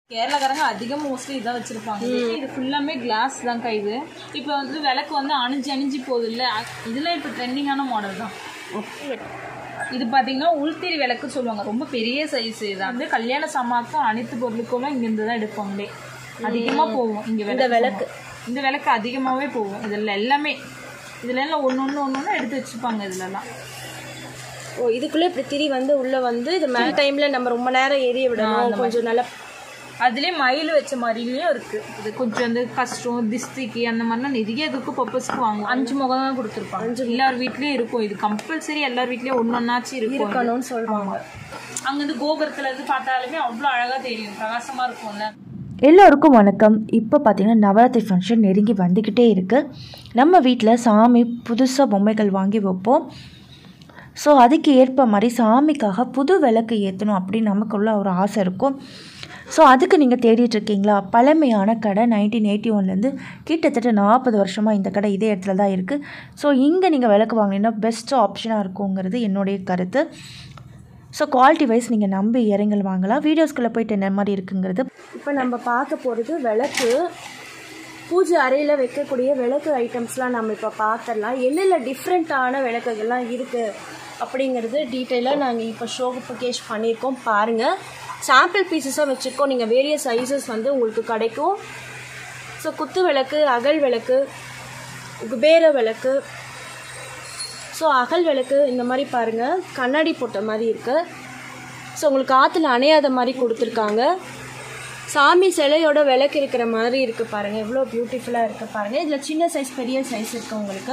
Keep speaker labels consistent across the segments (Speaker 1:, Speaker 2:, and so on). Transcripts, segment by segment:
Speaker 1: கேரளாக்காரங்க அதிகம் மோஸ்ட்லி இதான் வச்சிருப்பாங்க இது ஃபுல்லாமே கிளாஸ் தான்க்கா இது இப்போ வந்து விளக்கு வந்து அணிஞ்சு அணிஞ்சு போகுது இல்லை இதெல்லாம் இப்போ ட்ரெண்டிங்கான மாடல் தான் இது பார்த்தீங்கன்னா உள்திரி விளக்கு சொல்லுவாங்க ரொம்ப பெரிய சைஸ் இது வந்து கல்யாண சமாக்கும் அனைத்து பொருளுக்கும் இங்கேருந்து தான் எடுப்பாங்களே அதிகமாக போகும் இங்கே இந்த விளக்கு இந்த விளக்கு அதிகமாகவே போகும் இதில் எல்லாமே இதுல எல்லாம் ஒன்று ஒன்று ஒன்று ஒன்று எடுத்து வச்சுப்பாங்க இதுலலாம்
Speaker 2: ஓ இதுக்குள்ள இப்படி திரி வந்து உள்ள வந்து இது மேல் டைம்ல நம்ம ரொம்ப நேரம் எரிய விடணும் கொஞ்சம் நல்லா
Speaker 1: அதுலேயே மயில் வச்ச மாதிரிலயும் இருக்கு இது கொஞ்சம் வந்து கஷ்டம் திஸ்திக்கு அந்த மாதிரிலாம் நிறைய இதுக்கு பர்பஸ்க்கு வாங்குவோம் அஞ்சு முகம் தான் கொடுத்துருப்பாங்க எல்லார் வீட்லயும் இருக்கும் இது கம்பல்சரி எல்லார் வீட்லயும் ஒன்னொன்னாச்சும் இருக்கும்
Speaker 2: இருக்கணும்னு சொல்றாங்க
Speaker 1: அங்க இருந்து கோபுரத்துல இருந்து பார்த்தாலுமே அவ்வளோ அழகா தெரியும் பிரகாசமா இருக்கும்ல
Speaker 3: எல்லோருக்கும் வணக்கம் இப்போ பார்த்தீங்கன்னா நவராத்திரி ஃபங்க்ஷன் நெருங்கி வந்துக்கிட்டே இருக்குது நம்ம வீட்டில் சாமி புதுசாக பொம்மைகள் வாங்கி வைப்போம் ஸோ அதுக்கு ஏற்ப மாதிரி சாமிக்காக புது விளக்கு ஏற்றணும் அப்படின்னு நமக்குள்ள ஒரு ஆசை இருக்கும் ஸோ அதுக்கு நீங்கள் தேடிட்டு இருக்கீங்களா பழமையான கடை நைன்டீன் எயிட்டி ஒன்லேருந்து கிட்டத்தட்ட நாற்பது வருஷமாக இந்த கடை இதே இடத்துல தான் இருக்குது ஸோ இங்கே நீங்கள் விளக்கு வாங்கினீங்கன்னா பெஸ்ட் ஆப்ஷனாக இருக்குங்கிறது என்னுடைய கருத்து ஸோ குவாலிட்டி வைஸ் நீங்கள் நம்பி இறங்கல் வாங்கலாம் வீடியோஸ்குள்ளே போயிட்டு என்ன மாதிரி இருக்குங்கிறது
Speaker 2: இப்போ நம்ம பார்க்க போகிறது விளக்கு பூஜை அறையில் வைக்கக்கூடிய விளக்கு ஐட்டம்ஸ்லாம் நம்ம இப்போ பார்த்துடலாம் என்னென்ன டிஃப்ரெண்ட்டான விளக்குகள்லாம் இருக்குது அப்படிங்கிறது டீட்டெயிலாக நாங்கள் இப்போ ஷோக்கு கேஷ் பண்ணியிருக்கோம் பாருங்கள் சாம்பிள் பீசஸாக வச்சுருக்கோம் நீங்கள் வேரியஸ் சைஸஸ் வந்து உங்களுக்கு கிடைக்கும் ஸோ குத்து விளக்கு அகல் விளக்கு குபேர விளக்கு ஸோ அகல் விளக்கு இந்த மாதிரி பாருங்கள் கண்ணாடி போட்ட மாதிரி இருக்குது ஸோ உங்களுக்கு ஆற்றுல அணையாத மாதிரி கொடுத்துருக்காங்க சாமி சிலையோட விளக்கு இருக்கிற மாதிரி இருக்குது பாருங்கள் எவ்வளோ பியூட்டிஃபுல்லாக இருக்குது பாருங்கள் இதில் சின்ன சைஸ் பெரிய சைஸ் இருக்குது உங்களுக்கு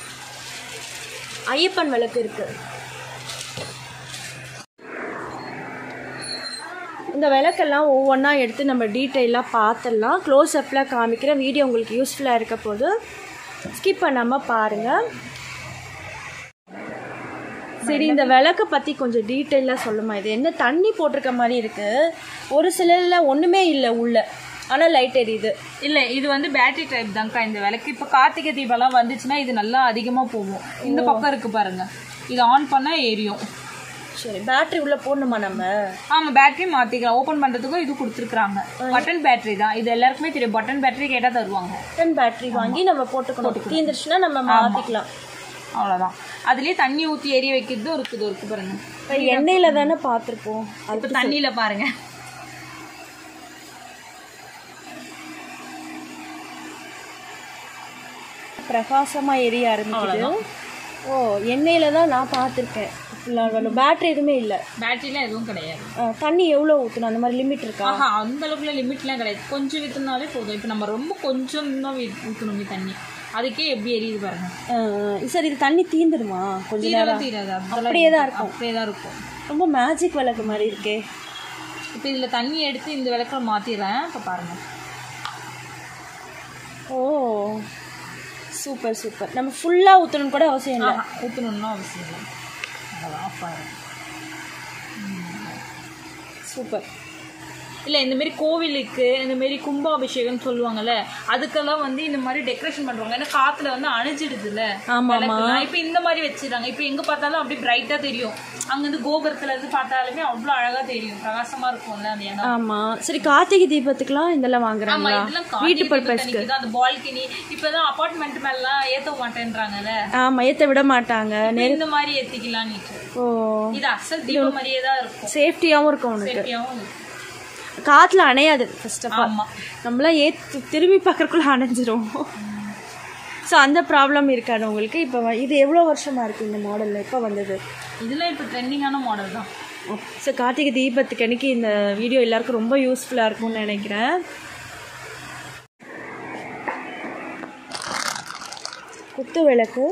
Speaker 2: ஐயப்பன் விளக்கு இருக்குது இந்த விளக்கெல்லாம் ஒவ்வொன்றா எடுத்து நம்ம டீட்டெயிலாக பார்த்துடலாம் க்ளோஸ் அப்பில் காமிக்கிற வீடியோ உங்களுக்கு யூஸ்ஃபுல்லாக இருக்க போது ஸ்கிப் பண்ணாமல் பாருங்கள் சரி இந்த விளக்கை பற்றி கொஞ்சம் டீட்டெயிலாக சொல்லுமா இது என்ன தண்ணி போட்டிருக்க மாதிரி இருக்குது ஒரு சிலரில் ஒன்றுமே இல்லை உள்ள ஆனால் லைட் எரியுது
Speaker 1: இல்ல இது வந்து பேட்டரி டைப் தான்க்கா இந்த விளக்கு இப்போ கார்த்திகை தீபம்லாம் வந்துச்சுன்னா இது நல்லா அதிகமா போகும் இந்த பக்கம் இருக்கு பாருங்க இது ஆன் பண்ணா எரியும்
Speaker 2: சரி பேட்டரி உள்ளே போடணுமா நம்ம
Speaker 1: ஆமா பேட்டரி மாத்திக்கலாம் ஓபன் பண்றதுக்கும் இது கொடுத்துருக்காங்க பட்டன் பேட்டரி தான் இது எல்லாருக்குமே தெரியும் பட்டன் பேட்டரி கேட்டா தருவாங்க
Speaker 2: ரிட்டன் பேட்டரி வாங்கி நம்ம போட்டுக்கணும் தீந்துருச்சுன்னா நம்ம மாற்றிக்கலாம்
Speaker 1: அவ்வளவுதான் அதுலயே தண்ணி ஊத்தி எரிய வைக்கிறதும் இருக்குது இருக்கு பாருங்க
Speaker 2: இப்போ எண்ணெயில் தானே பார்த்துருப்போம்
Speaker 1: இப்ப தண்ணியில பாருங்க
Speaker 2: பிரகாசமாக எரிய ஆரம்பிக்குது ஓ எண்ணெயில் தான் நான் பார்த்துருக்கேன் பேட்டரி எதுவுமே இல்லை
Speaker 1: பேட்டரிலாம் எதுவும் கிடையாது
Speaker 2: தண்ணி எவ்வளோ ஊற்றணும் அந்த மாதிரி லிமிட் இருக்கா
Speaker 1: ஆஹா அந்த அளவுக்குலாம் லிமிட்லாம் கிடையாது கொஞ்சம் வித்துனாலே போதும் இப்போ நம்ம ரொம்ப கொஞ்சம் தான் ஊற்றணும் தண்ணி அதுக்கே எப்படி எரியுது பாருங்க
Speaker 2: அஹ் சார் இது தண்ணி தீந்துருமா கொஞ்ச
Speaker 1: தீரவே
Speaker 2: நேரம்
Speaker 1: தீராது
Speaker 2: அப்படியே தான் இருக்கும்
Speaker 1: அப்படியே தான் இருக்கும்
Speaker 2: ரொம்ப மேஜிக் விளக்கு மாதிரி இருக்கே
Speaker 1: இப்போ இதுல தண்ணி எடுத்து இந்த விளக்கில் மாத்திடுறேன் இப்போ பாருங்க
Speaker 2: ஓ சூப்பர் சூப்பர் நம்ம ஃபுல்லாக ஊற்றணும்னு கூட அவசியம் இல்லை
Speaker 1: ஆஹா ஊற்றணும்னு அவசியம் இல்லை அது ஆஃப் ஆயிடும்
Speaker 2: சூப்பர்
Speaker 1: இல்லை இந்த மாதிரி கோவிலுக்கு இந்த மாதிரி கும்பாபிஷேகம்னு சொல்லுவாங்கல்ல அதுக்கெல்லாம் வந்து இந்த மாதிரி டெக்கரேஷன் பண்ணுவாங்க ஏன்னா காத்துல வந்து அணைஞ்சிடுதுல்ல
Speaker 2: ஆமாம்மா.
Speaker 1: விளக்குலாம். இப்போ இந்த மாதிரி வச்சிடறாங்க இப்போ எங்க பார்த்தாலும் அப்படியே பிரைட்டா தெரியும் அங்க இருந்து கோபுரத்துல இருந்து பார்த்தாலுமே அவ்வளோ அழகா தெரியும் பிரகாசமா இருக்கும்ல அந்த இடம்
Speaker 2: ஆமாம் சரி கார்த்திகை தீபத்துக்குலாம் இதெல்லாம்
Speaker 1: ஆமா
Speaker 2: வாங்குறாங்களா
Speaker 1: இதெல்லாம்
Speaker 2: வீட்டு
Speaker 1: காட்டு
Speaker 2: பர்பஸ்க்கு
Speaker 1: தண்ணிக்கு தான் அந்த பால்கனி இப்பதான் அபார்ட்மெண்ட் மேலாம் ஏத்த மாட்டேன்றாங்கல்ல
Speaker 2: ஆமாம் ஏற்ற விட மாட்டாங்க
Speaker 1: இப்ப இந்த மாதிரி ஏத்திக்கலாம்
Speaker 2: ஓ
Speaker 1: இது அசல் தீபம் மாதிரியே தான் இருக்கும்
Speaker 2: சேஃப்டியாகவும் இருக்கும் உனக்கு
Speaker 1: சேஃப்டியாவும் இருக்கும்.
Speaker 2: காற்றுல அணையாது ஃபர்ஸ்ட் ஆஃப் ஆல்
Speaker 1: ஆமா
Speaker 2: நம்மளாம் ஏத்து திரும்பி பார்க்கறக்குள்ள அணைஞ்சிரும் ஸோ அந்த ப்ராப்ளம் இருக்காது உங்களுக்கு இப்போ வ- இது எவ்வளோ வருஷமாக இருக்குது இந்த மாடலில் எப்போ வந்தது
Speaker 1: இதெல்லாம் இப்போ ட்ரெண்டிங்கான மாடல் தான்
Speaker 2: ஸோ கார்த்திகை தீபத்துக்கு அன்னைக்கு இந்த வீடியோ எல்லாருக்கும் ரொம்ப யூஸ்ஃபுல்லாக இருக்கும்னு நினைக்கிறேன் குத்து விளக்கு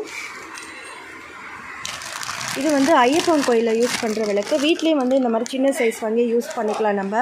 Speaker 2: இது வந்து ஐயப்பன் கோயிலில் யூஸ் பண்ணுற விளக்கு வீட்லேயும் வந்து இந்த மாதிரி சின்ன சைஸ் வாங்கி யூஸ் பண்ணிக்கலாம் நம்ம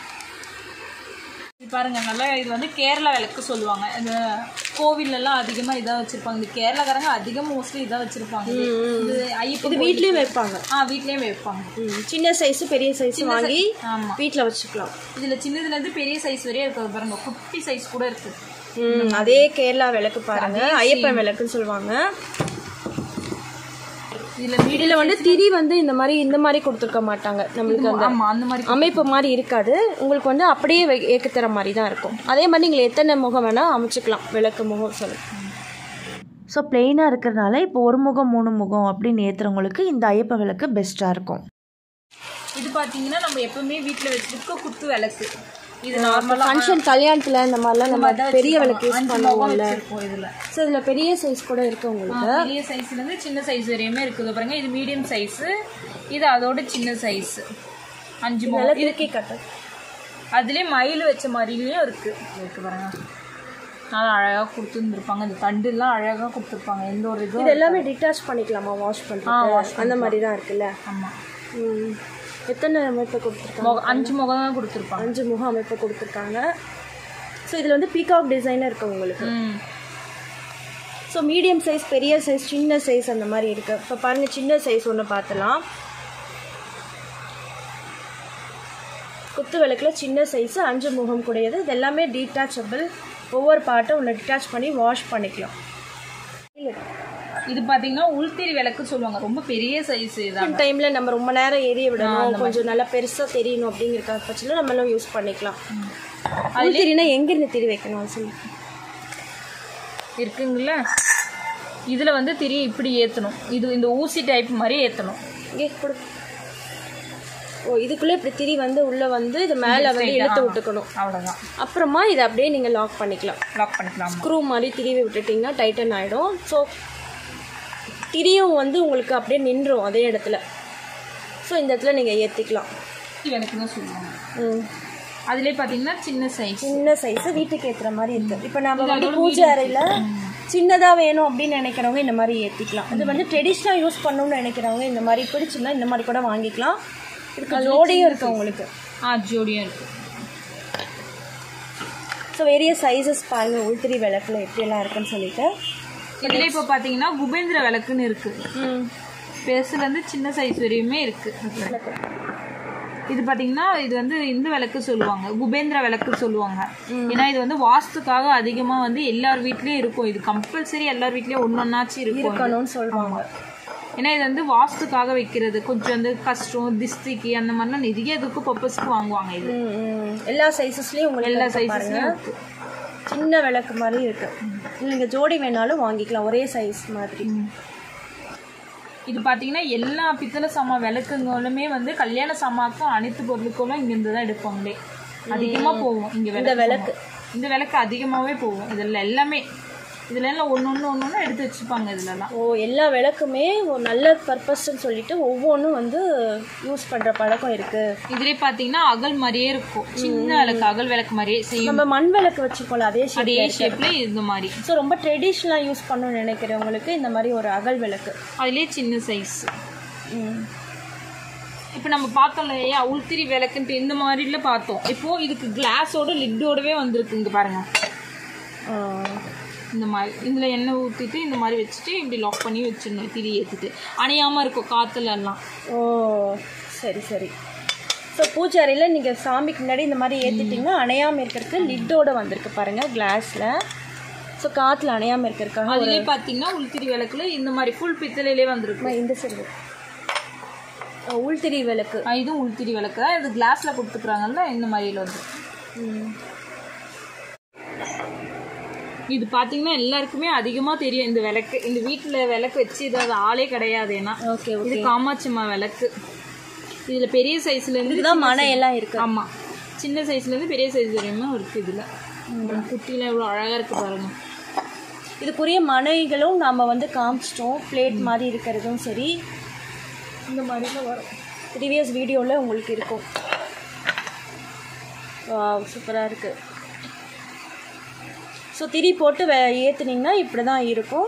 Speaker 1: இது பாருங்க நல்லா இது வந்து கேரளா விளக்கு சொல்லுவாங்க இந்த கோவில்ல எல்லாம் அதிகமா இதா வச்சிருப்பாங்க இந்த கேரளாக்காரங்க அதிகமா மோஸ்ட்லி இதா வச்சிருப்பாங்க இது ஐயப்பன்
Speaker 2: இது வீட்லேயும் வைப்பாங்க
Speaker 1: ஆ வீட்லயும் வைப்பாங்க
Speaker 2: ம், சின்ன சைஸு பெரிய சைஸு வாங்கி
Speaker 1: ஆமா
Speaker 2: வீட்டில் வச்சுக்கலாம்
Speaker 1: இதுல சின்னதுல இருந்து பெரிய சைஸ் வரையும் இருக்குது பாருங்க குட்டி சைஸ் கூட இருக்கு
Speaker 2: ம், அதே கேரளா விளக்கு பாருங்க ஐயப்பன் விளக்குன்னு சொல்லுவாங்க
Speaker 1: இதுல
Speaker 2: இதில்
Speaker 1: மீடியம்
Speaker 2: வந்து திரி வந்து இந்த மாதிரி இந்த மாதிரி கொடுத்துருக்க மாட்டாங்க நம்மளுக்கு அந்த
Speaker 1: ஆமா அந்த மாதிரி
Speaker 2: அமைப்பு மாதிரி இருக்காது உங்களுக்கு வந்து அப்படியே வே- ஏக்கத்தர மாதிரி தான் இருக்கும் அதே மாதிரி நீங்கள் எத்தனை முகம் வேணால் அமைச்சுக்கலாம் விளக்கு முகம் சொல்லி
Speaker 3: ஸோ பிளெயினாக இருக்கிறனால இப்போ ஒரு முகம் மூணு முகம் அப்படின்னு ஏற்றுறவங்களுக்கு இந்த ஐயப்ப விளக்கு பெஸ்ட்டாக இருக்கும்
Speaker 1: இது பாத்தீங்கன்னா நம்ம எப்பவுமே வீட்ல வச்சிருக்க குத்து விளக்கு இது நார்மலா
Speaker 2: ஃபங்க்ஷன் கல்யாணத்தில் இந்த மாதிரிலாம் நம்ம பெரிய விளக்கு யூஸ்
Speaker 1: அஞ்சு முகம்
Speaker 2: பண்ணுவோம்ல
Speaker 1: வச்சிருக்கோம் இதுல
Speaker 2: ஸோ இதில் பெரிய சைஸ் கூட இருக்கு உங்களுக்கு
Speaker 1: பெரிய சைஸ்ல இருந்து சின்ன சைஸ் வரையுமே இருக்குது பாருங்க இது மீடியம் சைஸ் இது அதோட சின்ன சைஸ் அஞ்சு முகம்
Speaker 2: நல்லா திருக்கி கட்டு
Speaker 1: அதுலயே மயில் வச்ச மாதிரிலயும் இருக்கு இருக்கு பாருங்க நல்லா அழகா கொடுத்துருந்துருப்பாங்க இந்த தண்டுலாம் அழகா கொடுத்துருப்பாங்க எந்த ஒரு இதுவும்
Speaker 2: இது எல்லாமே டிட்டாச் பண்ணிக்கலாமா வாஷ் பண்ணுறது அந்த மாதிரி தான் இருக்குல்ல
Speaker 1: ஆமா
Speaker 2: ம். எத்தனை அமைப்பு கொடுத்துருக்காங்க
Speaker 1: முகம் அஞ்சு முகம் தான் கொடுத்துருப்பாங்க
Speaker 2: அஞ்சு முகம் அமைப்பு கொடுத்துருக்காங்க ஸோ இதில் வந்து பீகாக் டிசைனர் இருக்கு உங்களுக்கு
Speaker 1: ம்
Speaker 2: ஸோ மீடியம் சைஸ் பெரிய சைஸ் சின்ன சைஸ் அந்த மாதிரி இருக்கு இப்போ பாருங்க சின்ன சைஸ் ஒன்று பார்த்துலாம் குத்து விளக்குல சின்ன சைஸ் அஞ்சு முகம் கூடியது இது எல்லாமே டீட்டாச்சபிள் ஒவ்வொரு பார்ட்டும் உள்ள டிட்டாச் பண்ணி வாஷ் பண்ணிக்கலாம்
Speaker 1: இது பாத்தீங்கன்னா உள்திரி விளக்கு சொல்லுவாங்க ரொம்ப பெரிய சைஸ் இதான்
Speaker 2: டைம்ல நம்ம ரொம்ப நேரம் எரிய விடணும் கொஞ்சம் நல்லா பெருசா தெரியணும் அப்படிங்கிற பட்சத்தில் நம்மளும் யூஸ் பண்ணிக்கலாம் அது திரினா எங்கிருந்து திரி வைக்கணும் சொல்லி
Speaker 1: இருக்குங்கள இதுல வந்து திரி இப்படி ஏத்தணும் இது இந்த ஊசி டைப் மாதிரி ஏத்தணும்
Speaker 2: இங்கே கொடு ஓ இதுக்குள்ளே இப்படி திரி வந்து உள்ள வந்து இது மேலே வந்து இழுத்து விட்டுக்கணும்
Speaker 1: அவ்வளவுதான்
Speaker 2: அப்புறமா இதை அப்படியே நீங்கள் லாக் பண்ணிக்கலாம்
Speaker 1: லாக் பண்ணிக்கலாம்
Speaker 2: ஸ்க்ரூ மாதிரி திருவி விட்டுட்டிங்கன்னா டைட்டன் ஆகிடும் ஸோ திரியும் வந்து உங்களுக்கு அப்படியே நின்றும் அதே இடத்துல ஸோ இந்த இடத்துல நீங்கள் ஏற்றிக்கலாம்
Speaker 1: விளக்கு தான் சொல்லுவாங்க
Speaker 2: ம்
Speaker 1: அதுலயே பாத்தீங்கன்னா சின்ன சைஸ்
Speaker 2: சின்ன சைஸ் வீட்டுக்கு ஏற்றுற மாதிரி இருக்கு இப்போ நம்ம வந்து பூஜை அறையில் சின்னதாக வேணும் அப்படின்னு நினைக்கிறவங்க இந்த மாதிரி ஏற்றிக்கலாம் இது வந்து ட்ரெடிஷ்னலாக யூஸ் பண்ணணும்னு நினைக்கிறவங்க இந்த மாதிரி பிடிச்சிருந்தா இந்த மாதிரி கூட வாங்கிக்கலாம் இதுக்கு ஜோடியும் இருக்கு உங்களுக்கு
Speaker 1: ஆ ஜோடியும் இருக்கு
Speaker 2: ஸோ வேரிய சைஸஸ் பாருங்க உள்திரி விளக்குல எப்படியெல்லாம் இருக்குன்னு சொல்லிட்டு
Speaker 1: இதுல இப்ப பாத்தீங்கன்னா குபேந்திர விளக்குன்னு இருக்கு
Speaker 2: ம்
Speaker 1: பெருசுல இருந்து சின்ன சைஸ் வரையுமே இருக்கு இது பாத்தீங்கன்னா இது வந்து இந்த விளக்கு சொல்லுவாங்க குபேந்திர விளக்கு சொல்லுவாங்க ஏன்னா இது வந்து வாஸ்துக்காக அதிகமா வந்து எல்லார் வீட்லயும் இருக்கும் இது கம்பல்சரி எல்லார் வீட்லயும் ஒன்னொன்னாச்சு இருக்கும் இது.
Speaker 2: இருக்கணும்னு சொல்லுவாங்க
Speaker 1: ஏன்னா இது வந்து வாஸ்துக்காக வைக்கிறது கொஞ்சம் வந்து கஷ்டம் திஸ்திக்கு அந்த மாதிரிலாம் நிறைய இதுக்கு பர்பஸ்க்கு வாங்குவாங்க இது
Speaker 2: ம், ம். எல்லா சைஸஸ்லயும் உங்களுக்கு
Speaker 1: எல்லா
Speaker 2: இருக்கு பாருங்க
Speaker 1: சைஸஸ்லயும் இருக்கு
Speaker 2: சின்ன விளக்கு மாதிரி இருக்கு நீங்க ஜோடி வேணாலும் வாங்கிக்கலாம் ஒரே சைஸ் மாதிரி
Speaker 1: இது பாத்தீங்கன்னா எல்லா பித்தளை சாமா விளக்குங்களுமே வந்து கல்யாண சாமாக்கும் அனைத்து பொருளுக்கும் இங்க இருந்து தான் எடுப்பாங்களே அதிகமா போகும் இங்க
Speaker 2: இந்த
Speaker 1: விளக்கு
Speaker 2: விளக்கு
Speaker 1: சாமான். இந்த விளக்கு அதிகமாவே போகும் இதுல எல்லாமே இதுல எல்லாம் ஒண்ணு ஒண்ணு ஒண்ணு ஒண்ணு எடுத்து வச்சுப்பாங்க இதுல எல்லாம்
Speaker 2: ஓ எல்லா விளக்குமே ஒரு நல்ல பர்பஸ்ன்னு சொல்லிட்டு ஒவ்வொன்றும் வந்து யூஸ் பண்ற பழக்கம் இருக்கு
Speaker 1: இதுலயே பாத்தீங்கன்னா அகல் மாதிரியே இருக்கும் சின்ன விளக்கு அகல் விளக்கு மாதிரியே செய்யும்
Speaker 2: நம்ம மண் விளக்கு வச்சுக்கோல அதே ஷேப்
Speaker 1: அதே ஷேப்ல இந்த மாதிரி
Speaker 2: ஸோ ரொம்ப ட்ரெடிஷ்னலாக யூஸ் பண்ணணும்னு நினைக்கிறவங்களுக்கு இந்த மாதிரி ஒரு அகல் விளக்கு
Speaker 1: அதுலயே சின்ன சைஸ்
Speaker 2: ம்.
Speaker 1: இப்போ நம்ம பார்த்தோம் இல்லையா உள்திரி விளக்குன்ட்டு இந்த மாதிரில பார்த்தோம் இப்போ இதுக்கு கிளாஸோட லிட்டோடவே வந்திருக்கு இங்க பாருங்க
Speaker 2: ஆ.
Speaker 1: இந்த மாதிரி இதுல எண்ணெய் ஊத்திட்டு இந்த மாதிரி வச்சுட்டு இப்படி லாக் பண்ணி வச்சிடணும் திரி ஏத்திட்டு அணையாம இருக்கும் காத்துல எல்லாம்
Speaker 2: ஓ சரி சரி ஸோ பூஜை அறையில் நீங்கள் சாமிக்கு முன்னாடி இந்த மாதிரி ஏற்றிட்டிங்கன்னா அணையாமல் இருக்கிறதுக்கு லிட்டோட வந்திருக்கு பாருங்கள் கிளாஸில் ஸோ காற்றுல அணையாமல் இருக்கிறதுக்காக
Speaker 1: அதுலயே பாத்தீங்கன்னா உள்திரி விளக்குல இந்த மாதிரி ஃபுல் பித்தளையிலே வந்திருக்கு
Speaker 2: அம்மா, இந்த சைடு உள்திரி விளக்கு
Speaker 1: ஆ, இதுவும் உள்திரி விளக்கு தான் இது கிளாஸ்ல கொடுத்துக்குறாங்கல்ல இந்த மாதிரில வந்து
Speaker 2: ம்.
Speaker 1: இது பாத்தீங்கன்னா எல்லாருக்குமே அதிகமா தெரியும் இந்த விளக்கு இந்த வீட்டுல விளக்கு வச்சு இதாவது ஆளே கிடையாது ஏன்னா
Speaker 2: ஓகே
Speaker 1: இது காமாட்சிம்மா விளக்கு இதுல பெரிய சைஸ்ல இருந்து
Speaker 2: இதுதான் மனை எல்லாம் இருக்கு
Speaker 1: ஆமா சின்ன சைஸ்ல இருந்து பெரிய சைஸ் வரையுமே இருக்கு இதுல குட்டில எவ்வளவு அழகா இருக்கு பாருங்க
Speaker 2: இதுக்குரிய மனைகளும் நாம் வந்து காமிச்சிட்டோம் பிளேட் மாதிரி இருக்கிறதும் சரி இந்த மாதிரிலாம் வரும் ப்ரீவியஸ் வீடியோவில் உங்களுக்கு இருக்கும் சூப்பராக இருக்குது ஸோ திரி போட்டு வே ஏற்றுனீங்கன்னா இப்படி தான் இருக்கும்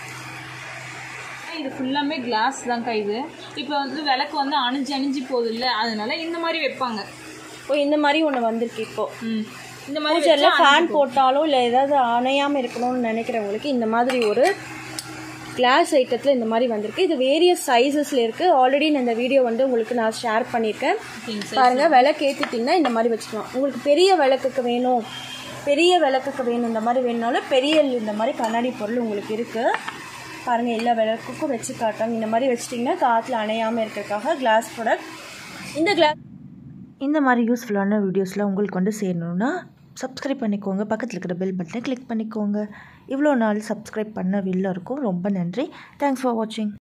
Speaker 1: இது ஃபுல்லாமே கிளாஸ் தான்க்கா இது இப்போ வந்து விளக்கு வந்து அணிஞ்சு அணிஞ்சு போகுது இல்ல அதனால இந்த மாதிரி வைப்பாங்க
Speaker 2: ஓ இந்த மாதிரி ஒன்று வந்திருக்கு இப்போது
Speaker 1: ம் இந்த மாதிரி
Speaker 2: பூஜையில் ஃபேன் போட்டாலும் இல்லை ஏதாவது அணையாமல் இருக்கணும்னு நினைக்கிறவங்களுக்கு இந்த மாதிரி ஒரு கிளாஸ் ஐட்டத்தில் இந்த மாதிரி வந்திருக்கு இது வேரியஸ் சைஸஸில் இருக்குது ஆல்ரெடி நான் இந்த வீடியோ வந்து உங்களுக்கு நான் ஷேர் பண்ணியிருக்கேன்
Speaker 1: king size.
Speaker 2: பாருங்க விளக்கு ஏற்றிட்டிங்கன்னா இந்த மாதிரி வச்சுக்கலாம் உங்களுக்கு பெரிய விளக்குக்கு வேணும் பெரிய விளக்குக்கு வேணும் இந்த மாதிரி வேணுனாலும் பெரிய இந்த மாதிரி கண்ணாடி பொருள் உங்களுக்கு இருக்குது பாருங்கள் எல்லா விளக்குக்கும் வச்சு காட்டாங்க இந்த மாதிரி வச்சிட்டிங்கன்னா காற்றுல அணையாமல் இருக்கிறதுக்காக கிளாஸ் ப்ராடக்ட் இந்த கிளாஸ்
Speaker 3: இந்த மாதிரி யூஸ்ஃபுல்லான வீடியோஸ்லாம் உங்களுக்கு வந்து சேரணும்னா சப்ஸ்கிரைப் பண்ணிக்கோங்க பக்கத்தில் இருக்கிற பெல் பட்டனை கிளிக் பண்ணிக்கோங்க இவ்வளோ நாள் சப்ஸ்கிரைப் பண்ண இருக்கும் ரொம்ப நன்றி தேங்க்ஸ் ஃபார் வாட்சிங்